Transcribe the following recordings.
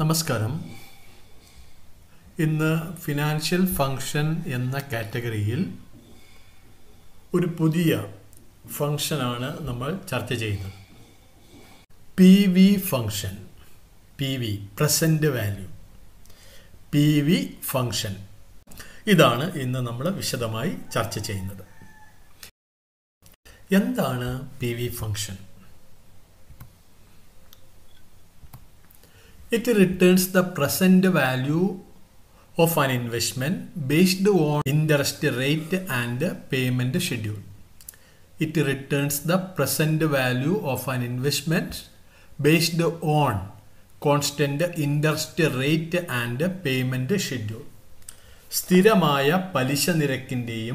നമസ്കാരം ഇന്ന് financial function എന്ന കാറ്റഗറിയിൽ ഒരു പുതിയ ഫങ്ഷനാണ് നമ്മൾ ചർച്ച ചെയ്യുന്നത് P V function P V present value P V function ഇതാണ് ഇന്ന് നമ്മൾ വിശദമായി ചർച്ച ചെയ്യുന്നത് എന്താണ് P V function It returns the present value of an investment based on interest rate and payment schedule. It returns the present value of an investment based on constant interest rate and payment schedule. സ്ഥിരമായ പലിശ നിരക്കിൻ്റെയും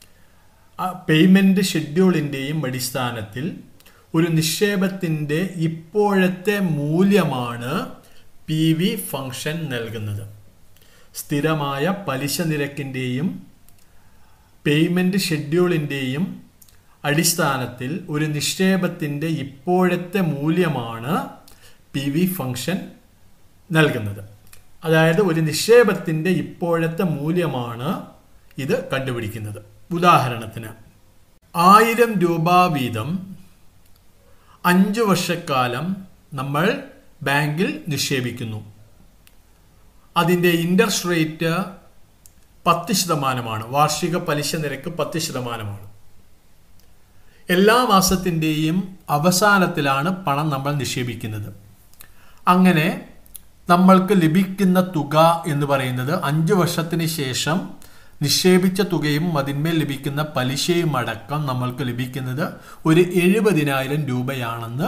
payment ഷെഡ്യൂളിൻ്റെയും അടിസ്ഥാനത്തിൽ ഒരു നിക്ഷേപത്തിൻ്റെ ഇപ്പോഴത്തെ മൂല്യമാണ് P V function നൽകുന്നത് സ്ഥിരമായ പലിശ നിരക്കിൻ്റെയും payment ഷെഡ്യൂളിൻ്റെയും അടിസ്ഥാനത്തിൽ ഒരു നിക്ഷേപത്തിൻ്റെ ഇപ്പോഴത്തെ മൂല്യമാണ് പി വി ഫംഗ്ഷൻ നൽകുന്നത് അതായത് ഒരു നിക്ഷേപത്തിൻ്റെ ഇപ്പോഴത്തെ മൂല്യമാണ് ഇത് കണ്ടുപിടിക്കുന്നത് ഉദാഹരണത്തിന് ആയിരം രൂപ വീതം അഞ്ച് വർഷക്കാലം നമ്മൾ ബാങ്കിൽ നിക്ഷേപിക്കുന്നു അതിൻ്റെ ഇൻട്രസ്റ്റ് റേറ്റ് പത്ത് ശതമാനമാണ് വാർഷിക പലിശ നിരക്ക് പത്ത് ശതമാനമാണ് എല്ലാ മാസത്തിൻ്റെയും അവസാനത്തിലാണ് പണം നമ്മൾ നിക്ഷേപിക്കുന്നത് അങ്ങനെ നമ്മൾക്ക് ലഭിക്കുന്ന തുക എന്ന് പറയുന്നത് അഞ്ച് വർഷത്തിന് ശേഷം നിക്ഷേപിച്ച തുകയും അതിന്മേൽ ലഭിക്കുന്ന പലിശയും അടക്കം നമ്മൾക്ക് ലഭിക്കുന്നത് ഒരു എഴുപതിനായിരം രൂപയാണെന്ന്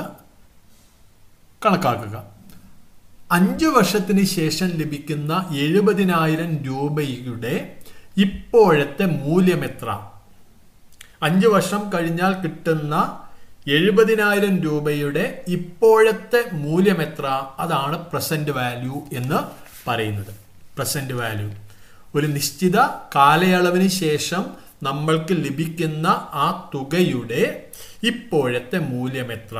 കണക്കാക്കുക അഞ്ചു വർഷത്തിന് ശേഷം ലഭിക്കുന്ന എഴുപതിനായിരം രൂപയുടെ ഇപ്പോഴത്തെ മൂല്യം എത്ര അഞ്ചു വർഷം കഴിഞ്ഞാൽ കിട്ടുന്ന എഴുപതിനായിരം രൂപയുടെ ഇപ്പോഴത്തെ മൂല്യം എത്ര അതാണ് പ്രസന്റ് വാല്യൂ എന്ന് പറയുന്നത് പ്രസന്റ് വാല്യൂ ഒരു നിശ്ചിത കാലയളവിന് ശേഷം നമ്മൾക്ക് ലഭിക്കുന്ന ആ തുകയുടെ ഇപ്പോഴത്തെ മൂല്യം എത്ര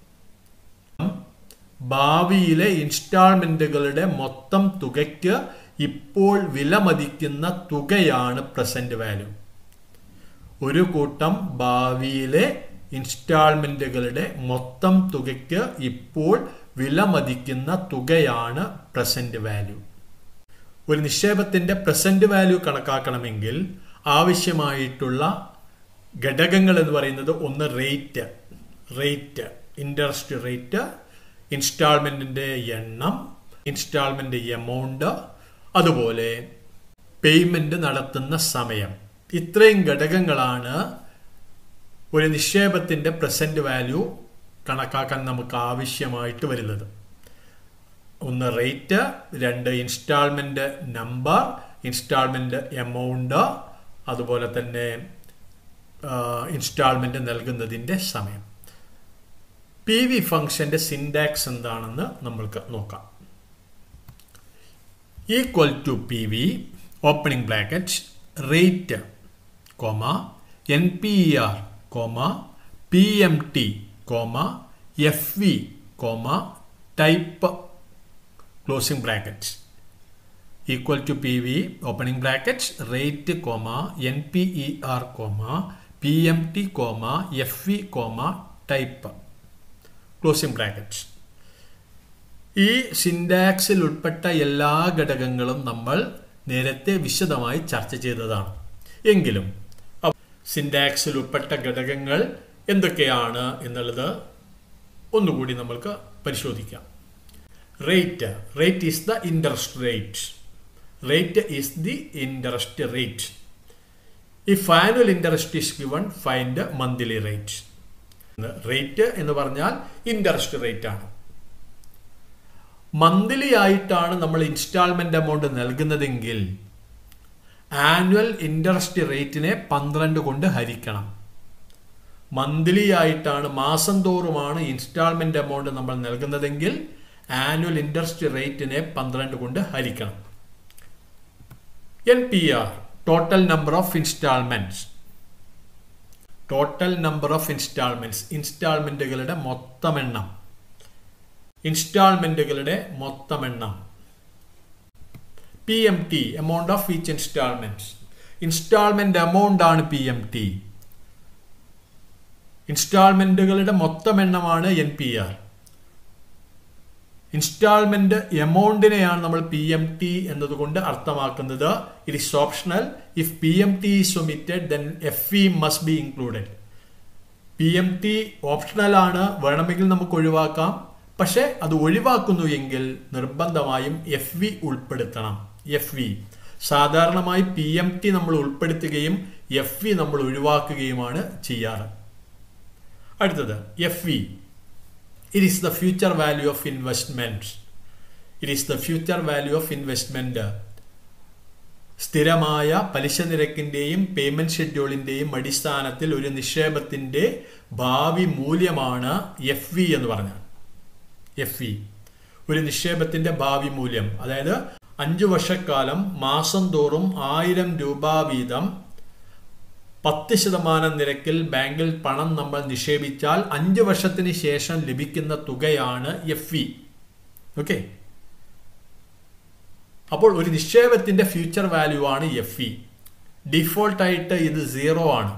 ഭാവിയിലെ ഇൻസ്റ്റാൾമെന്റുകളുടെ മൊത്തം തുകയ്ക്ക് ഇപ്പോൾ വിലമതിക്കുന്ന തുകയാണ് പ്രസന്റ് വാല്യൂ ഒരു കൂട്ടം ഭാവിയിലെ ഇൻസ്റ്റാൾമെന്റുകളുടെ മൊത്തം തുകയ്ക്ക് ഇപ്പോൾ വിലമതിക്കുന്ന തുകയാണ് പ്രസന്റ് വാല്യൂ ഒരു നിക്ഷേപത്തിന്റെ പ്രസന്റ് വാല്യൂ കണക്കാക്കണമെങ്കിൽ ആവശ്യമായിട്ടുള്ള ഘടകങ്ങൾ എന്ന് പറയുന്നത് ഒന്ന് റേറ്റ് റേറ്റ് ഇൻട്രസ്റ്റ് റേറ്റ് ഇൻസ്റ്റാൾമെൻറ്റിൻ്റെ എണ്ണം ഇൻസ്റ്റാൾമെൻ്റ് എമൗണ്ട് അതുപോലെ പേയ്മെൻ്റ് നടത്തുന്ന സമയം ഇത്രയും ഘടകങ്ങളാണ് ഒരു നിക്ഷേപത്തിൻ്റെ പ്രസൻറ്റ് വാല്യൂ കണക്കാക്കാൻ നമുക്ക് ആവശ്യമായിട്ട് വരുന്നത് ഒന്ന് റേറ്റ് രണ്ട് ഇൻസ്റ്റാൾമെൻ്റ് നമ്പർ ഇൻസ്റ്റാൾമെൻ്റ് എമൗണ്ട് അതുപോലെ തന്നെ ഇൻസ്റ്റാൾമെൻ്റ് നൽകുന്നതിൻ്റെ സമയം പി വി ഫംഗ്ഷന്റെ സിൻഡാക്സ് എന്താണെന്ന് നമ്മൾക്ക് നോക്കാം equal to P V opening bracket rate comma N P R comma P M T comma F V comma type closing bracket equal to P V opening bracket rate comma N P E R comma P M T comma F V comma type closing bracket ഈ സിൻഡാക്സിൽ ഉൾപ്പെട്ട എല്ലാ ഘടകങ്ങളും നമ്മൾ നേരത്തെ വിശദമായി ചർച്ച ചെയ്തതാണ് എങ്കിലും സിൻഡാക്സിൽ ഉൾപ്പെട്ട ഘടകങ്ങൾ എന്തൊക്കെയാണ് എന്നുള്ളത് ഒന്നുകൂടി നമ്മൾക്ക് പരിശോധിക്കാം rate rate is the interest rate rate is the interest rate if annual interest is given find monthly rate rate എന്ന് പറഞ്ഞാൽ ഇൻട്രസ്റ്റ് റേറ്റ് ആണ് മന്ത്ലി ആയിട്ടാണ് നമ്മൾ ഇൻസ്റ്റാൾമെന്റ് എമൗണ്ട് നൽകുന്നതെങ്കിൽ ആനുവൽ ഇൻട്രസ്റ്റ് റേറ്റിനെ പന്ത്രണ്ട് കൊണ്ട് ഹരിക്കണം മന്ത്ലി ആയിട്ടാണ് മാസം തോറുമാണ് ഇൻസ്റ്റാൾമെന്റ് എമൗണ്ട് നമ്മൾ നൽകുന്നതെങ്കിൽ ആനുവൽ ഇൻട്രസ്റ്റ് റേറ്റിനെ പന്ത്രണ്ട് കൊണ്ട് ഹരിക്കണം N P R total number of installments total number of installments ഇൻസ്റ്റാൾമെന്റുകളുടെ മൊത്തം എണ്ണം ഇൻസ്റ്റാൾമെന്റുകളുടെ മൊത്തം എണ്ണം P M T amount of each installment installment amount ആണ് പി എം ടി ഇൻസ്റ്റാൾമെന്റുകളുടെ മൊത്തം എണ്ണമാണ് എൻ പി ആർ ഇൻസ്റ്റാൾമെന്റ് എമൗണ്ടിനെയാണ് നമ്മൾ പി എം ടി എന്നതുകൊണ്ട് അർത്ഥമാക്കുന്നത് it is optional if P M T is omitted then F E must be included P M T optional ആണ് വേണമെങ്കിൽ നമുക്ക് ഒഴിവാക്കാം പക്ഷെ അത് ഒഴിവാക്കുന്നു എങ്കിൽ നിർബന്ധമായും എഫ് വി ഉൾപ്പെടുത്തണം എഫ് വി സാധാരണമായി പി എം ടി നമ്മൾ ഉൾപ്പെടുത്തുകയും എഫ് വി നമ്മൾ ഒഴിവാക്കുകയുമാണ് ചെയ്യാറ് അടുത്തത് F V it is the future value of investment it is the future value of investment സ്ഥിരമായ പലിശ നിരക്കിന്റെയും പേയ്മെന്റ് ഷെഡ്യൂളിന്റെയും അടിസ്ഥാനത്തിൽ ഒരു നിക്ഷേപത്തിന്റെ ഭാവി മൂല്യമാണ് എഫ് വി എന്ന് പറഞ്ഞാൽ എഫ് വി ഒരു നിക്ഷേപത്തിന്റെ ഭാവി മൂല്യം അതായത് അഞ്ചു വർഷക്കാലം മാസം തോറും ആയിരം രൂപ വീതം പത്ത് ശതമാനം നിരക്കിൽ ബാങ്കിൽ പണം നമ്മൾ നിക്ഷേപിച്ചാൽ അഞ്ച് വർഷത്തിന് ശേഷം ലഭിക്കുന്ന തുകയാണ് എഫ് ഇ ഓക്കെ അപ്പോൾ ഒരു നിക്ഷേപത്തിന്റെ ഫ്യൂച്ചർ വാല്യൂ ആണ് എഫ് ഇ ഡിഫോൾട്ട് ആയിട്ട് ഇത് സീറോ ആണ്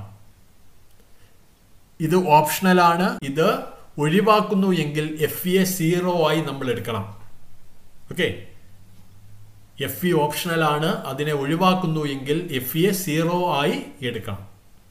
ഇത് ഓപ്ഷണൽ ആണ് ഇത് ഒഴിവാക്കുന്നു എങ്കിൽ എഫ് എ സീറോ ആയി നമ്മൾ എടുക്കണം ഓക്കെ എഫ് ഇ ഓപ്ഷണൽ ആണ് അതിനെ ഒഴിവാക്കുന്നു എങ്കിൽ എഫ് എ സീറോ ആയി എടുക്കണം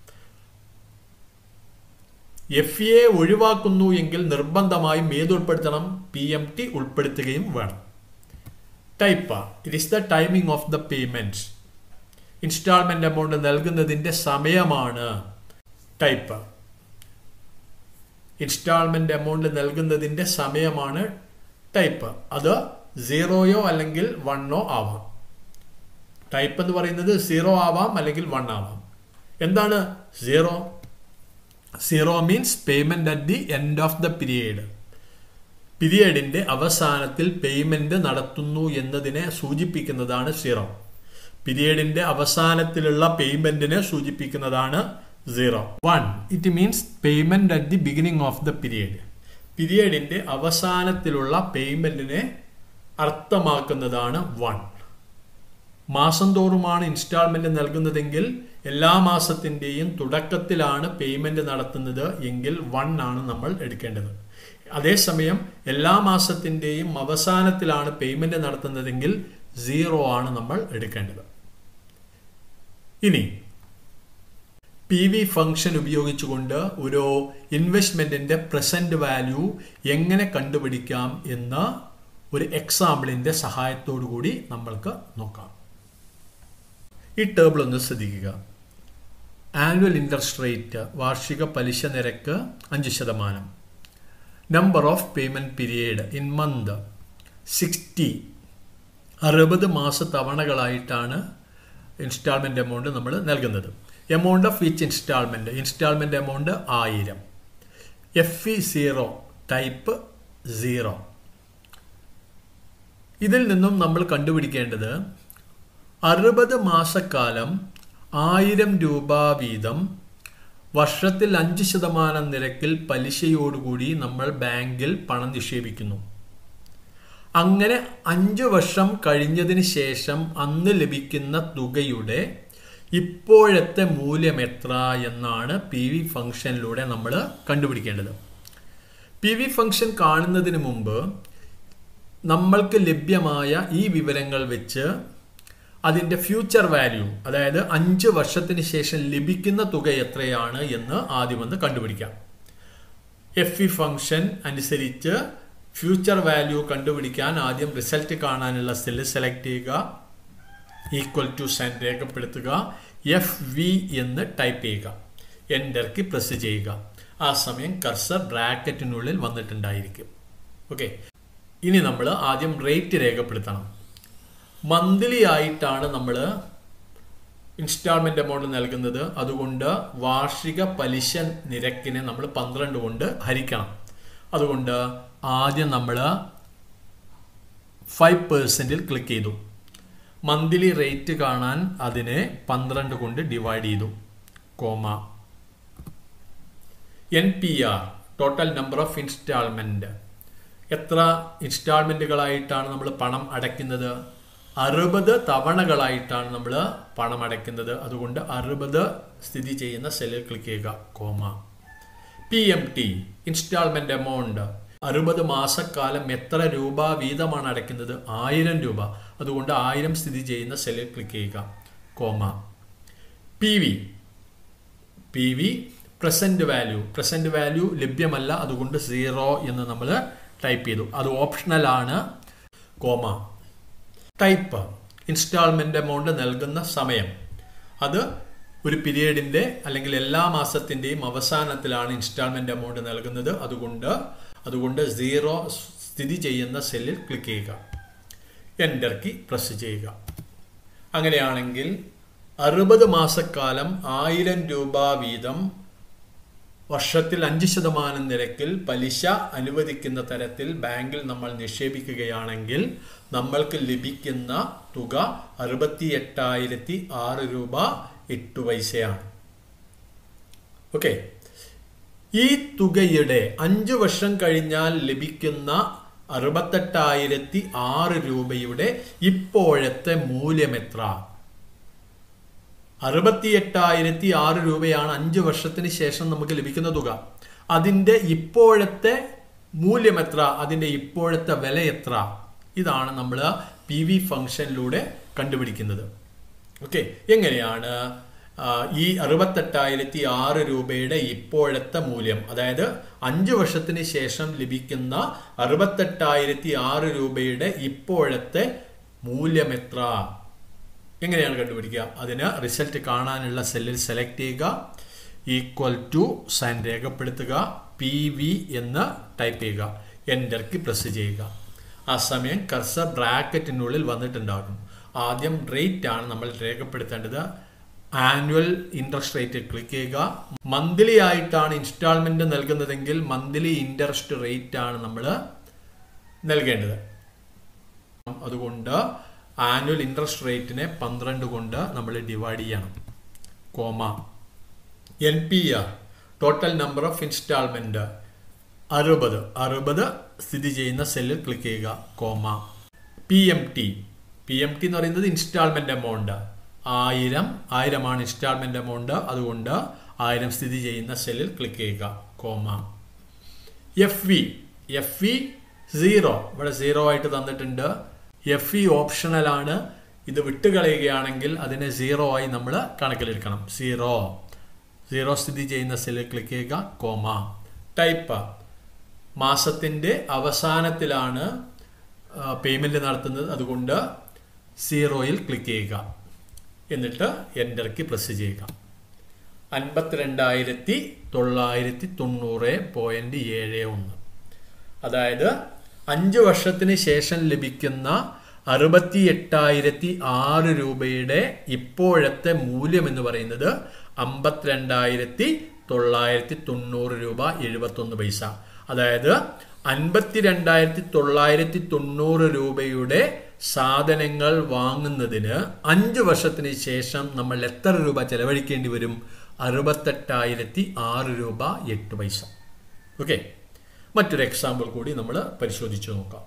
എഫ് എ ഒഴിവാക്കുന്നു എങ്കിൽ നിർബന്ധമായും ഏത് ഉൾപ്പെടുത്തണം പി എം ടി ഉൾപ്പെടുത്തുകയും വേണം type it is the timing of the payment installment amount നൽകുന്നതിന്റെ സമയമാണ് ടൈപ്പ് ഇൻസ്റ്റാൾമെന്റ് എമൗണ്ട് നൽകുന്നതിന്റെ സമയമാണ് ടൈപ്പ് അത് സീറോയോ അല്ലെങ്കിൽ വണ്ണോ ആവാം ടൈപ്പ് എന്ന് പറയുന്നത് സീറോ ആവാം അല്ലെങ്കിൽ വൺ ആവാം എന്താണ് zero zero means payment at the end of the period പീരിയഡിന്റെ അവസാനത്തിൽ പേയ്മെന്റ് നടത്തുന്നു എന്നതിനെ സൂചിപ്പിക്കുന്നതാണ് സീറോ പീരിയഡിന്റെ അവസാനത്തിലുള്ള പേയ്മെന്റിനെ സൂചിപ്പിക്കുന്നതാണ് zero one it means payment at the beginning of the period പീരിയഡിന്റെ അവസാനത്തിലുള്ള പേയ്മെന്റിനെ അർത്ഥമാക്കുന്നതാണ് വൺ മാസം തോറുമാണ് ഇൻസ്റ്റാൾമെന്റ് നൽകുന്നതെങ്കിൽ എല്ലാ മാസത്തിന്റെയും തുടക്കത്തിലാണ് പേയ്മെന്റ് നടത്തുന്നത് എങ്കിൽ വൺ ആണ് നമ്മൾ എടുക്കേണ്ടത് അതേസമയം എല്ലാ മാസത്തിന്റെയും അവസാനത്തിലാണ് പേയ്മെന്റ് നടത്തുന്നതെങ്കിൽ സീറോ ആണ് നമ്മൾ എടുക്കേണ്ടത് ഇനി പി വി ഫംഗ്ഷൻ ഉപയോഗിച്ചുകൊണ്ട് ഒരു ഇൻവെസ്റ്റ്മെന്റിന്റെ പ്രസന്റ് വാല്യൂ എങ്ങനെ കണ്ടുപിടിക്കാം എന്ന ഒരു എക്സാമ്പിളിന്റെ സഹായത്തോടു കൂടി നമ്മൾക്ക് നോക്കാം ഈ ടേബിൾ ഒന്ന് ശ്രദ്ധിക്കുക ആനുവൽ ഇൻട്രസ്റ്റ് റേറ്റ് വാർഷിക പലിശ നിരക്ക് അഞ്ച് ശതമാനം number of payment period in month sixty അറുപത് മാസ തവണകളായിട്ടാണ് ഇൻസ്റ്റാൾമെന്റ് എമൗണ്ട് നമ്മൾ നൽകുന്നത് amount of each installment installment amount ആയിരം F E zero type zero ഇതിൽ നിന്നും നമ്മൾ കണ്ടുപിടിക്കേണ്ടത് അറുപത് മാസക്കാലം ആയിരം രൂപ വീതം വർഷത്തിൽ അഞ്ച് ശതമാനം നിരക്കിൽ പലിശയോടുകൂടി നമ്മൾ ബാങ്കിൽ പണം നിക്ഷേപിക്കുന്നു അങ്ങനെ അഞ്ചു വർഷം കഴിഞ്ഞതിന് ശേഷം അന്ന് ലഭിക്കുന്ന തുകയുടെ ഇപ്പോഴത്തെ മൂല്യം എത്ര എന്നാണ് പി വി ഫംഗ്ഷനിലൂടെ നമ്മൾ കണ്ടുപിടിക്കേണ്ടത് പി വി ഫംഗ്ഷൻ കാണുന്നതിന് മുമ്പ് നമ്മൾക്ക് ലഭ്യമായ ഈ വിവരങ്ങൾ വെച്ച് അതിൻ്റെ ഫ്യൂച്ചർ വാല്യൂ അതായത് അഞ്ച് വർഷത്തിന് ശേഷം ലഭിക്കുന്ന തുക എത്രയാണ് എന്ന് ആദ്യം ഒന്ന് കണ്ടുപിടിക്കാം എഫ് ഇ ഫംഗ്ഷൻ അനുസരിച്ച് ഫ്യൂച്ചർ വാല്യൂ കണ്ടുപിടിക്കാൻ ആദ്യം റിസൾട്ട് കാണാനുള്ള സെല്ല് സെലക്ട് ചെയ്യുക ഈക്വൽ ടു സൈൻ രേഖപ്പെടുത്തുക എഫ് വി എന്ന് ടൈപ്പ് ചെയ്യുക എൻ്റർക്ക് പ്രസ് ചെയ്യുക ആ സമയം കർസർ ബ്രാക്കറ്റിനുള്ളിൽ വന്നിട്ടുണ്ടായിരിക്കും ഓക്കെ ഇനി നമ്മൾ ആദ്യം റേറ്റ് രേഖപ്പെടുത്തണം മന്ത്ലി ആയിട്ടാണ് നമ്മൾ ഇൻസ്റ്റാൾമെന്റ് എമൗണ്ട് നൽകുന്നത് അതുകൊണ്ട് വാർഷിക പലിശ നിരക്കിനെ നമ്മൾ പന്ത്രണ്ട് കൊണ്ട് ഹരിക്കണം അതുകൊണ്ട് ആദ്യം നമ്മൾ ഫൈവ് പേഴ്സൻറ്റിൽ ക്ലിക്ക് ചെയ്തു മന്ത്ലി റേറ്റ് കാണാൻ അതിനെ പന്ത്രണ്ട് കൊണ്ട് ഡിവൈഡ് ചെയ്തു comma N P R total number of installment എത്ര ഇൻസ്റ്റാൾമെന്റുകളായിട്ടാണ് നമ്മൾ പണം അടയ്ക്കുന്നത് അറുപത് തവണകളായിട്ടാണ് നമ്മൾ പണം അടയ്ക്കുന്നത് അതുകൊണ്ട് അറുപത് സ്ഥിതി ചെയ്യുന്ന സെല്ലിൽ ക്ലിക്ക് ചെയ്യുക comma P M T installment amount അറുപത് മാസക്കാലം എത്ര രൂപ വീതമാണ് അടയ്ക്കുന്നത് ആയിരം രൂപ അതുകൊണ്ട് ആയിരം സ്ഥിതി ചെയ്യുന്ന സെല്ലിൽ ക്ലിക്ക് ചെയ്യുക comma P V P V present value present value ലഭ്യമല്ല അതുകൊണ്ട് സീറോ എന്ന് നമ്മൾ ടൈപ്പ് ചെയ്തു അത് ഓപ്ഷണൽ ആണ് കോമ ടൈപ്പ് ഇൻസ്റ്റാൾമെന്റ് എമൗണ്ട് നൽകുന്ന സമയം അത് ഒരു പീരീഡിന്റെ അല്ലെങ്കിൽ എല്ലാ മാസത്തിന്റെയും അവസാനത്തിലാണ് ഇൻസ്റ്റാൾമെന്റ് എമൗണ്ട് നൽകുന്നത് അതുകൊണ്ട് അതുകൊണ്ട് സീറോ സ്ഥിതി ചെയ്യുന്ന സെല്ലിൽ ക്ലിക്ക് ചെയ്യുക എൻ്റർ കീ പ്രസ് ചെയ്യുക അങ്ങനെയാണെങ്കിൽ അറുപത് മാസക്കാലം ആയിരം രൂപ വീതം വർഷത്തിൽ അഞ്ച് ശതമാനം നിരക്കിൽ പലിശ അനുവദിക്കുന്ന തരത്തിൽ ബാങ്കിൽ നമ്മൾ നിക്ഷേപിക്കുകയാണെങ്കിൽ നമ്മൾക്ക് ലഭിക്കുന്ന തുക അറുപത്തി എട്ടായിരത്തി ആറ് രൂപ എട്ട് പൈസയാണ് ഓക്കെ ഈ തുകയുടെ അഞ്ചു വർഷം കഴിഞ്ഞാൽ ലഭിക്കുന്ന അറുപത്തെട്ടായിരത്തി ആറ് രൂപയുടെ ഇപ്പോഴത്തെ മൂല്യം എത്ര അറുപത്തി എട്ടായിരത്തി ആറ് രൂപയാണ് അഞ്ച് വർഷത്തിന് ശേഷം നമുക്ക് ലഭിക്കുന്ന തുക അതിന്റെ ഇപ്പോഴത്തെ മൂല്യം എത്ര അതിന്റെ ഇപ്പോഴത്തെ വില എത്ര ഇതാണ് നമ്മൾ പി വി ഫംഗ്ഷനിലൂടെ കണ്ടുപിടിക്കുന്നത് ഓക്കെ എങ്ങനെയാണ് ഈ അറുപത്തെട്ടായിരത്തി ആറ് രൂപയുടെ ഇപ്പോഴത്തെ മൂല്യം അതായത് അഞ്ച് വർഷത്തിന് ശേഷം ലഭിക്കുന്ന അറുപത്തെട്ടായിരത്തി ആറ് രൂപയുടെ ഇപ്പോഴത്തെ മൂല്യം എത്ര എങ്ങനെയാണ് കണ്ടുപിടിക്കുക അതിന് റിസൾട്ട് കാണാനുള്ള സെല്ലിൽ സെലക്ട് ചെയ്യുക ഈക്വൽ ടു സൈൻ രേഖപ്പെടുത്തുക പി വി എന്ന് ടൈപ്പ് ചെയ്യുക എൻ്റർക്ക് പ്രസ് ചെയ്യുക ആ സമയം കർസർ ബ്രാക്കറ്റിനുള്ളിൽ വന്നിട്ടുണ്ടാകും ആദ്യം റേറ്റ് ആണ് നമ്മൾ രേഖപ്പെടുത്തേണ്ടത് ആനുവൽ ഇൻട്രസ്റ്റ് റേറ്റ് ക്ലിക്ക് ചെയ്യുക മന്ത്ലി ആയിട്ടാണ് ഇൻസ്റ്റാൾമെന്റ് നൽകുന്നതെങ്കിൽ മന്ത്ലി ഇൻട്രസ്റ്റ് റേറ്റ് ആണ് നമ്മൾ നൽകേണ്ടത് അതുകൊണ്ട് ആനുവൽ ഇൻട്രസ്റ്റ് റേറ്റിനെ പന്ത്രണ്ട് കൊണ്ട് നമ്മൾ ഡിവൈഡ് ചെയ്യണം comma N P R total number of instalment അറുപത് അറുപത് സ്ഥിതി ചെയ്യുന്ന സെല്ലിൽ ക്ലിക്ക് ചെയ്യുക comma P M T P M T എന്ന് പറയുന്നത് ഇൻസ്റ്റാൾമെന്റ് എമൗണ്ട് ആയിരം ആയിരമാണ് ഇൻസ്റ്റാൾമെന്റ് എമൗണ്ട് അതുകൊണ്ട് ആയിരം സ്ഥിതി ചെയ്യുന്ന സെല്ലിൽ ക്ലിക്ക് ചെയ്യുക comma F V F V zero ഇവിടെ സീറോ ആയിട്ട് തന്നിട്ടുണ്ട് എഫ് ഇ ഓപ്ഷണൽ ആണ് ഇത് വിട്ടുകളയുകയാണെങ്കിൽ അതിനെ സീറോ ആയി നമ്മൾ കണക്കിലെടുക്കണം സീറോ സീറോ സ്ഥിതി ചെയ്യുന്ന സെല്ലിൽ ക്ലിക്ക് ചെയ്യുക കോമ ടൈപ്പ് മാസത്തിൻ്റെ അവസാനത്തിലാണ് പേയ്മെന്റ് നടത്തുന്നത് അതുകൊണ്ട് സീറോയിൽ ക്ലിക്ക് ചെയ്യുക എന്നിട്ട് എൻ്റർക്ക് പ്രസ് ചെയ്യുക അൻപത്തിരണ്ടായിരത്തി തൊള്ളായിരത്തി തൊണ്ണൂറ് പോയിന്റ് ഏഴ് ഒന്ന് അതായത് അഞ്ച് വർഷത്തിന് ശേഷം ലഭിക്കുന്ന അറുപത്തി എട്ടായിരത്തി ആറ് രൂപയുടെ ഇപ്പോഴത്തെ മൂല്യം എന്ന് പറയുന്നത് അമ്പത്തിരണ്ടായിരത്തി തൊള്ളായിരത്തി തൊണ്ണൂറ് രൂപ എഴുപത്തൊന്ന് പൈസ അതായത് അൻപത്തിരണ്ടായിരത്തി തൊള്ളായിരത്തി തൊണ്ണൂറ് രൂപയുടെ സാധനങ്ങൾ വാങ്ങുന്നതിന് അഞ്ച് വർഷത്തിന് ശേഷം നമ്മൾ എത്ര രൂപ ചെലവഴിക്കേണ്ടി വരും അറുപത്തെട്ടായിരത്തി ആറ് രൂപ എട്ട് പൈസ ഓക്കെ മറ്റൊരു എക്സാമ്പിൾ കൂടി നമ്മൾ പരിശോധിച്ചു നോക്കാം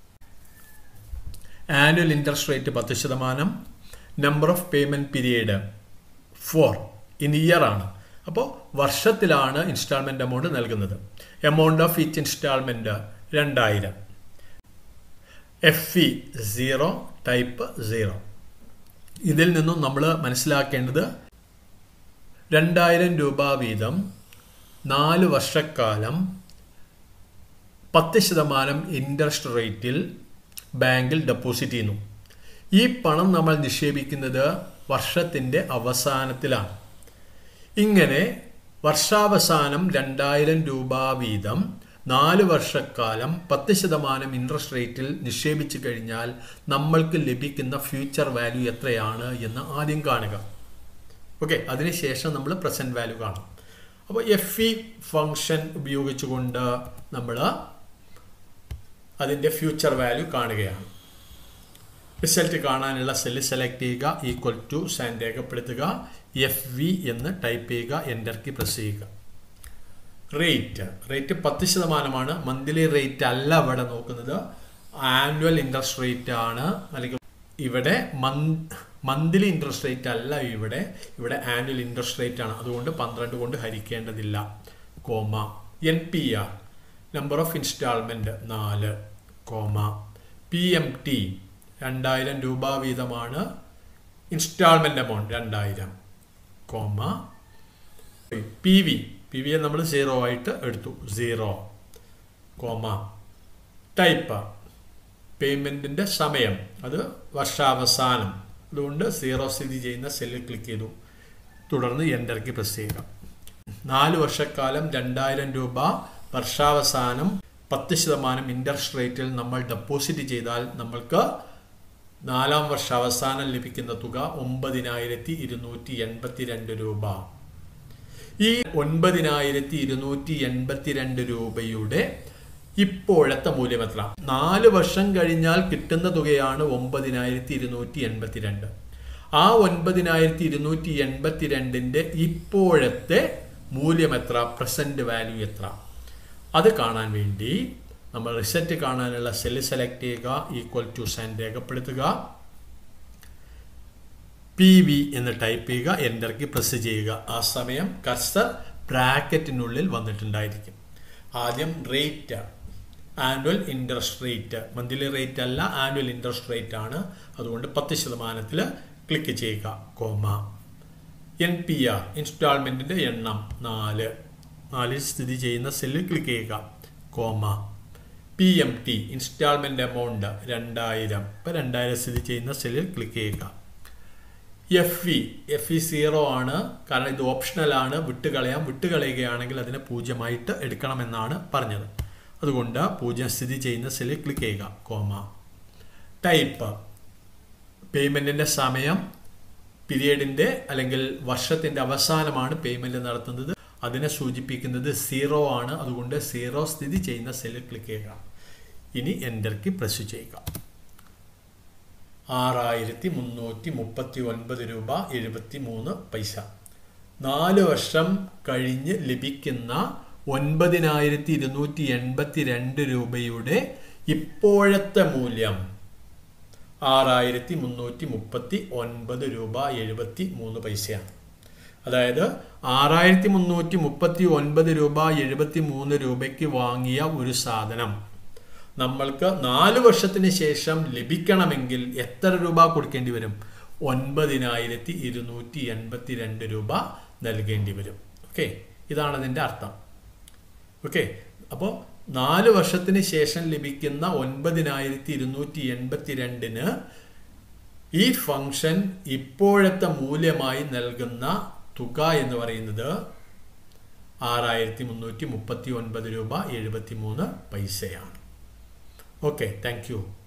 ആനുവൽ ഇൻട്രസ്റ്റ് റേറ്റ് പത്ത് ശതമാനം number of payment period four in year ആണ് അപ്പോൾ വർഷത്തിലാണ് ഇൻസ്റ്റാൾമെന്റ് എമൗണ്ട് നൽകുന്നത് എമൗണ്ട് ഓഫ് ഈച്ച് ഇൻസ്റ്റാൾമെന്റ് രണ്ടായിരം F E zero type zero ഇതിൽ നിന്നും നമ്മൾ മനസ്സിലാക്കേണ്ടത് രണ്ടായിരം രൂപ വീതം നാല് വർഷക്കാലം പത്ത് ശതമാനം ഇൻട്രസ്റ്റ് റേറ്റിൽ ബാങ്കിൽ ഡെപ്പോസിറ്റ് ചെയ്യുന്നു ഈ പണം നമ്മൾ നിക്ഷേപിക്കുന്നത് വർഷത്തിൻ്റെ അവസാനത്തിലാണ് ഇങ്ങനെ വർഷാവസാനം രണ്ടായിരം രൂപ വീതം നാല് വർഷക്കാലം പത്ത് ശതമാനം ഇൻട്രസ്റ്റ് റേറ്റിൽ നിക്ഷേപിച്ചു കഴിഞ്ഞാൽ നമ്മൾക്ക് ലഭിക്കുന്ന ഫ്യൂച്ചർ വാല്യൂ എത്രയാണ് എന്ന് ആദ്യം കാണുക ഓക്കെ അതിനുശേഷം നമ്മൾ പ്രസന്റ് വാല്യൂ കാണാം അപ്പോൾ എഫ് ഇ ഫങ്ഷൻ ഉപയോഗിച്ചുകൊണ്ട് നമ്മൾ അതിൻ്റെ ഫ്യൂച്ചർ വാല്യൂ കാണുകയാണ് റിസൾട്ട് കാണാനുള്ള സെല്ല് സെലക്ട് ചെയ്യുക ഈക്വൽ ടു സൈൻ രേഖപ്പെടുത്തുക എഫ് വി എന്ന് ടൈപ്പ് ചെയ്യുക എൻ്റർ കീ പ്രസ് ചെയ്യുക റേറ്റ് റേറ്റ് പത്ത് ശതമാനമാണ് മന്ത്ലി റേറ്റ് അല്ല ഇവിടെ നോക്കുന്നത് ആനുവൽ ഇൻട്രസ്റ്റ് റേറ്റ് ആണ് അല്ലെങ്കിൽ ഇവിടെ മന്ത്ലി ഇൻട്രസ്റ്റ് റേറ്റ് അല്ല ഇവിടെ ഇവിടെ ആനുവൽ ഇൻട്രസ്റ്റ് റേറ്റ് ആണ് അതുകൊണ്ട് പന്ത്രണ്ട് കൊണ്ട് ഹരിക്കേണ്ടതില്ല comma N P R number of instalment നാല് കോമ പി എം ടി രണ്ടായിരം രൂപ വീതമാണ് ഇൻസ്റ്റാൾമെന്റ് എമൗണ്ട് രണ്ടായിരം കോമ പി വി പി വിയെ നമ്മൾ സീറോ ആയിട്ട് എടുത്തു സീറോ കോമ ടൈപ്പ് പേയ്മെൻറ്റിൻ്റെ സമയം അത് വർഷാവസാനം അതുകൊണ്ട് സീറോ സ്ഥിതി ചെയ്യുന്ന സെല്ലിൽ ക്ലിക്ക് ചെയ്തു തുടർന്ന് എൻ്റർക്ക് പ്രസ് ചെയ്യുക നാല് വർഷക്കാലം രണ്ടായിരം രൂപ വർഷാവസാനം പത്ത് ശതമാനം ഇൻട്രസ്റ്റ് റേറ്റിൽ നമ്മൾ ഡെപ്പോസിറ്റ് ചെയ്താൽ നമ്മൾക്ക് നാലാം വർഷ അവസാനം ലഭിക്കുന്ന തുക ഒമ്പതിനായിരത്തി ഇരുന്നൂറ്റി എൺപത്തി രണ്ട് രൂപ ഈ ഒൻപതിനായിരത്തി ഇരുന്നൂറ്റി എൺപത്തിരണ്ട് രൂപയുടെ ഇപ്പോഴത്തെ മൂല്യം എത്ര നാല് വർഷം കഴിഞ്ഞാൽ കിട്ടുന്ന തുകയാണ് ഒമ്പതിനായിരത്തി ഇരുന്നൂറ്റി എൺപത്തിരണ്ട് ആ ഒൻപതിനായിരത്തി ഇരുന്നൂറ്റി എൺപത്തിരണ്ടിന്റെ ഇപ്പോഴത്തെ മൂല്യം എത്ര പ്രസന്റ് വാല്യൂ എത്ര അത് കാണാൻ വേണ്ടി നമ്മൾ റിസൾട്ട് കാണാനുള്ള സെല്ല് സെലക്ട് ചെയ്യുക ഈക്വൽ ടു സൈൻ രേഖപ്പെടുത്തുക പി വി എന്ന് ടൈപ്പ് ചെയ്യുക എൻ്റർക്ക് പ്രസ് ചെയ്യുക ആ സമയം കർസർ ബ്രാക്കറ്റിനുള്ളിൽ വന്നിട്ടുണ്ടായിരിക്കും ആദ്യം rate annual interest rate monthly rate അല്ല ആനുവൽ ഇൻട്രസ്റ്റ് റേറ്റ് ആണ് അതുകൊണ്ട് പത്ത് ശതമാനത്തിൽ ക്ലിക്ക് ചെയ്യുക കോമ എൻ പി ആർ ഇൻസ്റ്റാൾമെൻറ്റിൻ്റെ എണ്ണം നാല് നാലിൽ സ്ഥിതി ചെയ്യുന്ന സെല്ലിൽ ക്ലിക്ക് ചെയ്യുക comma P M T instalment amount രണ്ടായിരം ഇപ്പം രണ്ടായിരം സ്ഥിതി ചെയ്യുന്ന സെല്ലിൽ ക്ലിക്ക് ചെയ്യുക F E F E zero ആണ് കാരണം ഇത് ഓപ്ഷണൽ ആണ് വിട്ടുകളയാം വിട്ടുകളയുകയാണെങ്കിൽ അതിനെ പൂജ്യമായിട്ട് എടുക്കണമെന്നാണ് പറഞ്ഞത് അതുകൊണ്ട് പൂജ്യം സ്ഥിതി ചെയ്യുന്ന സെല്ലിൽ ക്ലിക്ക് ചെയ്യുക കോമ ടൈപ്പ് പേയ്മെൻറ്റിൻ്റെ സമയം പീരിയഡിൻ്റെ അല്ലെങ്കിൽ വർഷത്തിൻ്റെ അവസാനമാണ് പേയ്മെൻറ്റ് നടത്തുന്നത് അതിനെ സൂചിപ്പിക്കുന്നത് സീറോ ആണ് അതുകൊണ്ട് സീറോ സ്ഥിതി ചെയ്യുന്ന സെല്ലിൽ ക്ലിക്ക് ചെയ്യുക ഇനി എൻ്റർക്ക് പ്രസ് ചെയ്യുക ആറായിരത്തി മുന്നൂറ്റി മുപ്പത്തി ഒൻപത് രൂപ എഴുപത്തി മൂന്ന് പൈസ നാല് വർഷം കഴിഞ്ഞ് ലഭിക്കുന്ന ഒൻപതിനായിരത്തി ഇരുന്നൂറ്റി എൺപത്തി രണ്ട് രൂപയുടെ ഇപ്പോഴത്തെ മൂല്യം ആറായിരത്തി മുന്നൂറ്റി മുപ്പത്തി ഒൻപത് രൂപ എഴുപത്തി മൂന്ന് പൈസയാണ് അതായത് ആറായിരത്തി മുന്നൂറ്റി മുപ്പത്തി ഒൻപത് രൂപ എഴുപത്തി മൂന്ന് രൂപയ്ക്ക് വാങ്ങിയ ഒരു സാധനം നമ്മൾക്ക് നാല് വർഷത്തിന് ശേഷം ലഭിക്കണമെങ്കിൽ എത്ര രൂപ കൊടുക്കേണ്ടി വരും ഒൻപതിനായിരത്തി ഇരുന്നൂറ്റി എൺപത്തി രണ്ട് രൂപ നൽകേണ്ടി വരും ഓക്കെ ഇതാണ് അതിൻ്റെ അർത്ഥം ഓക്കെ അപ്പോൾ നാല് വർഷത്തിന് ശേഷം ലഭിക്കുന്ന ഒൻപതിനായിരത്തി ഇരുന്നൂറ്റി എൺപത്തി രണ്ടിന് ഈ ഫംഗ്ഷൻ ഇപ്പോഴത്തെ മൂല്യമായി നൽകുന്ന തുക എന്ന് പറയുന്നത് ആറായിരത്തി മുന്നൂറ്റി മുപ്പത്തി ഒൻപത് രൂപ എഴുപത്തി മൂന്ന് പൈസയാണ് ഓക്കെ താങ്ക് യു